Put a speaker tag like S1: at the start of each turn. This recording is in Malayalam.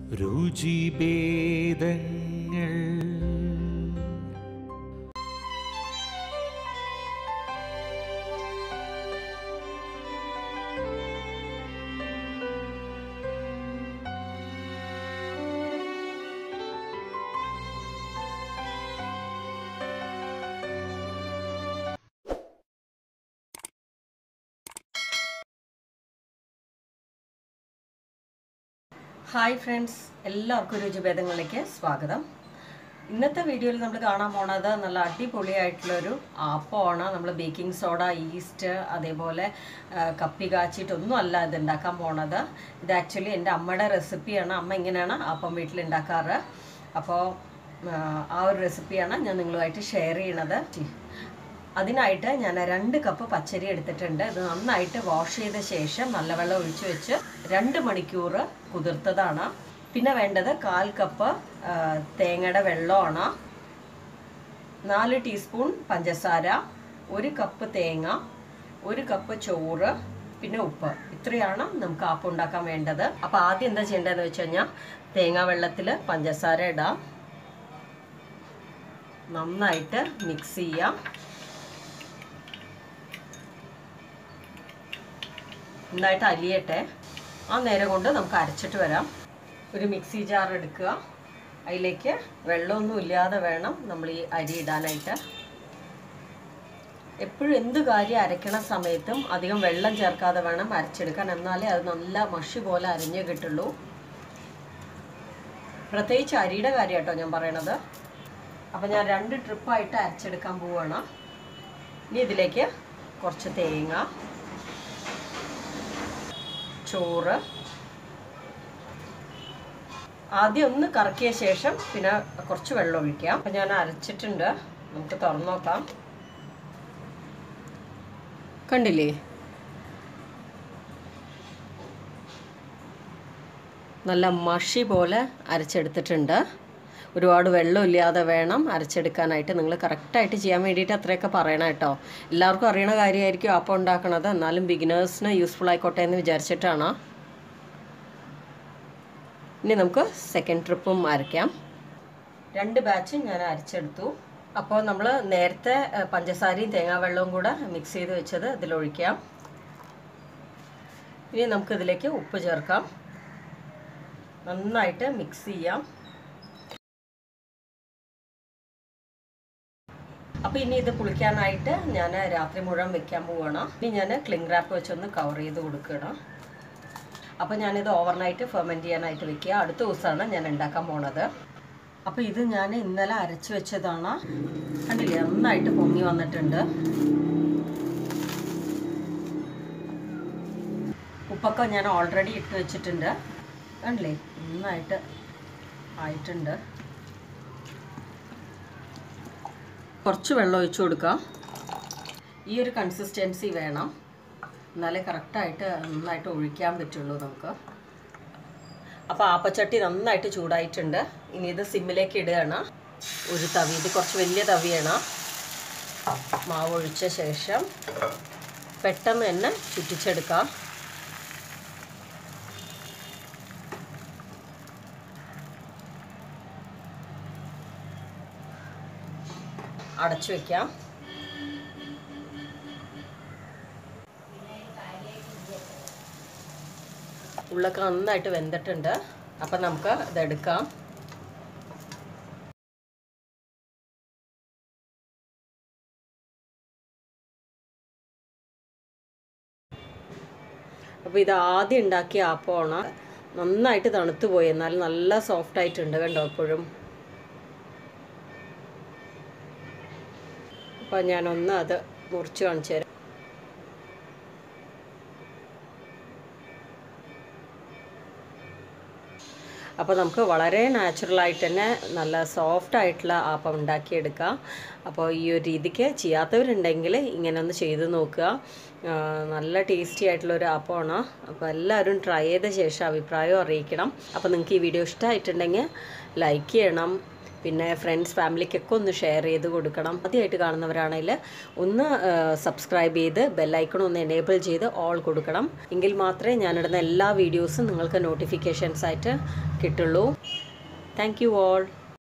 S1: രുചിഭേദങ്ങൾ
S2: ഹായ് ഫ്രണ്ട്സ് എല്ലാവർക്കും രുചിഭേദങ്ങളിലേക്ക് സ്വാഗതം ഇന്നത്തെ വീഡിയോയിൽ നമ്മൾ കാണാൻ പോണത് നല്ല അടിപൊളിയായിട്ടുള്ളൊരു ആപ്പമാണ് നമ്മൾ ബേക്കിംഗ് സോഡ ഈസ്റ്റ് അതേപോലെ ആ, കപ്പി കാച്ചിട്ടൊന്നും അല്ല ഇത് ഉണ്ടാക്കാൻ പോണത് ഇത് ആക്ച്വലി എൻ്റെ അമ്മയുടെ റെസിപ്പിയാണ് അമ്മ ഇങ്ങനെയാണ് അപ്പം വീട്ടിൽ ഉണ്ടാക്കാറ് അപ്പോൾ ആ ഒരു റെസിപ്പിയാണ് ഞാൻ നിങ്ങളുമായിട്ട് ഷെയർ ചെയ്യണത് അതിനായിട്ട് ഞാൻ രണ്ട് കപ്പ് പച്ചരി എടുത്തിട്ടുണ്ട് ഇത് നന്നായിട്ട് വാഷ് ചെയ്ത ശേഷം നല്ല വെള്ളം ഒഴിച്ചു വെച്ച് രണ്ട് മണിക്കൂർ കുതിർത്തതാണ് പിന്നെ വേണ്ടത് കാൽ കപ്പ് ആ, തേങ്ങയുടെ വെള്ളമാണ് നാല് ടീസ്പൂൺ പഞ്ചസാര ഒരു കപ്പ് തേങ്ങ ഒരു കപ്പ് ചോറ് പിന്നെ ഉപ്പ് ഇത്രയാണ് നമുക്ക് ആപ്പ് ഉണ്ടാക്കാൻ വേണ്ടത് അപ്പോൾ ആദ്യം എന്താ ചെയ്യേണ്ടതെന്ന് വെച്ച് കഴിഞ്ഞാൽ തേങ്ങ വെള്ളത്തിൽ പഞ്ചസാര ഇടാം നന്നായിട്ട് മിക്സ് ചെയ്യാം നന്നായിട്ട് അലിയട്ടെ ആ നേരം കൊണ്ട് നമുക്ക് അരച്ചിട്ട് വരാം ഒരു മിക്സി ജാർ എടുക്കുക അതിലേക്ക് വെള്ളമൊന്നും ഇല്ലാതെ വേണം നമ്മൾ ഈ അരി ഇടാനായിട്ട് എപ്പോഴും എന്ത് കാര്യം അരയ്ക്കണ സമയത്തും അധികം വെള്ളം ചേർക്കാതെ വേണം അരച്ചെടുക്കാൻ എന്നാലേ അത് നല്ല മഷി പോലെ അരിഞ്ഞ് കിട്ടുള്ളൂ പ്രത്യേകിച്ച് അരിയുടെ കാര്യം കേട്ടോ ഞാൻ പറയണത് അപ്പം ഞാൻ രണ്ട് ട്രിപ്പായിട്ട് അരച്ചെടുക്കാൻ പോവുകയാണ് ഇനി ഇതിലേക്ക് കുറച്ച് തേങ്ങ ചോറ് ആദ്യം ഒന്ന് കറക്കിയ ശേഷം പിന്നെ കുറച്ച് വെള്ളം ഒഴിക്കാം അപ്പം ഞാൻ അരച്ചിട്ടുണ്ട് നമുക്ക് തുറന്നു നോക്കാം കണ്ടില്ലേ നല്ല മഷി പോലെ അരച്ചെടുത്തിട്ടുണ്ട് ഒരുപാട് വെള്ളമില്ലാതെ വേണം അരച്ചെടുക്കാനായിട്ട് നിങ്ങൾ കറക്റ്റായിട്ട് ചെയ്യാൻ വേണ്ടിയിട്ട് അത്രയൊക്കെ പറയണം കേട്ടോ എല്ലാവർക്കും അറിയണ കാര്യമായിരിക്കും അപ്പം ഉണ്ടാക്കണത് എന്നാലും ബിഗിനേഴ്സിന് യൂസ്ഫുൾ ആയിക്കോട്ടെ എന്ന് വിചാരിച്ചിട്ടാണ് ഇനി നമുക്ക് സെക്കൻഡ് ട്രിപ്പും അരയ്ക്കാം രണ്ട് ബാച്ച് ഞാൻ അരച്ചെടുത്തു അപ്പോൾ നമ്മൾ നേരത്തെ ഏഹ്, പഞ്ചസാരയും തേങ്ങാവെള്ളവും കൂടെ മിക്സ് ചെയ്ത് വെച്ചത് ഇതിലൊഴിക്കാം ഇനി നമുക്കിതിലേക്ക് ഉപ്പ് ചേർക്കാം നന്നായിട്ട് മിക്സ് ചെയ്യാം അപ്പോൾ ഇനി ഇത് പുളിക്കാനായിട്ട് ഞാൻ രാത്രി മുഴുവൻ വെക്കാൻ പോവുകയാണ് ഇനി ഞാൻ ക്ലിംഗ് റാപ്പ് വെച്ചൊന്ന് കവർ ചെയ്ത് കൊടുക്കണം അപ്പോൾ ഞാനിത് ഓവർനൈറ്റ് ഫെർമെൻറ്റ് ചെയ്യാനായിട്ട് വെക്കുക അടുത്ത ദിവസമാണ് ഞാൻ ഉണ്ടാക്കാൻ പോണത് അപ്പോൾ ഇത് ഞാൻ ഇന്നലെ അരച്ച് വെച്ചതാണ് കണ്ടില്ലേ നന്നായിട്ട് പൊങ്ങി വന്നിട്ടുണ്ട് ഉപ്പൊക്കെ ഞാൻ ഓൾറെഡി ഇട്ട് വെച്ചിട്ടുണ്ട് കണ്ടില്ലേ നന്നായിട്ട് ആയിട്ടുണ്ട് കുറച്ച് വെള്ളം ഒഴിച്ചു കൊടുക്കാം ഈ ഒരു കൺസിസ്റ്റൻസി വേണം എന്നാലേ കറക്റ്റായിട്ട് നന്നായിട്ട് ഒഴിക്കാൻ പറ്റുള്ളൂ നമുക്ക് അപ്പോൾ ആപ്പച്ചട്ടി നന്നായിട്ട് ചൂടായിട്ടുണ്ട് ഇനി ഇത് സിമ്മിലേക്ക് ഇടുകയാണ് ഒരു തവി ഇത് കുറച്ച് വലിയ തവിയാണ് മാവ് ഒഴിച്ച ശേഷം പെട്ടെന്ന് തന്നെ ചുറ്റിച്ചെടുക്കാം അടച്ചു വെക്കാം ഉള്ളൊക്കെ നന്നായിട്ട് വെന്തിട്ടുണ്ട് അപ്പം നമുക്ക് ഇതെടുക്കാം അപ്പോൾ ഇത് ആദ്യം ഉണ്ടാക്കിയ ആപ്പമാണ് നന്നായിട്ട് തണുത്തു പോയി എന്നാൽ നല്ല സോഫ്റ്റ് ആയിട്ടുണ്ട് കണ്ടോ എപ്പോഴും അപ്പോൾ ഞാനൊന്ന് അത് മുറിച്ച് കാണിച്ചു തരാം അപ്പോൾ നമുക്ക് വളരെ നാച്ചുറലായിട്ട് തന്നെ നല്ല സോഫ്റ്റ് ആയിട്ടുള്ള ആപ്പം ഉണ്ടാക്കിയെടുക്കാം അപ്പോൾ ഈ ഒരു രീതിക്ക് ചെയ്യാത്തവരുണ്ടെങ്കിൽ ഇങ്ങനെ ഒന്ന് ചെയ്ത് നോക്കുക ആ, നല്ല ടേസ്റ്റി ആയിട്ടുള്ള ഒരു ആപ്പമാണ് അപ്പോൾ എല്ലാവരും ട്രൈ ചെയ്ത ശേഷം അഭിപ്രായം അറിയിക്കണം അപ്പോൾ നിങ്ങൾക്ക് ഈ വീഡിയോ ഇഷ്ടമായിട്ടുണ്ടെങ്കിൽ ലൈക്ക് ചെയ്യണം പിന്നെ ഫ്രണ്ട്സ് ഫാമിലിക്കൊക്കെ ഒന്ന് ഷെയർ ചെയ്ത് കൊടുക്കണം ആദ്യമായിട്ട് കാണുന്നവരാണെങ്കിൽ ഒന്ന് സബ്സ്ക്രൈബ് ചെയ്ത് ബെല്ലൈക്കൺ ഒന്ന് എനേബിൾ ചെയ്ത് ഓൾ കൊടുക്കണം എങ്കിൽ മാത്രമേ ഞാനിടുന്ന എല്ലാ വീഡിയോസും നിങ്ങൾക്ക് നോട്ടിഫിക്കേഷൻസ് ആയിട്ട് കിട്ടുള്ളൂ താങ്ക് യു ഓൾ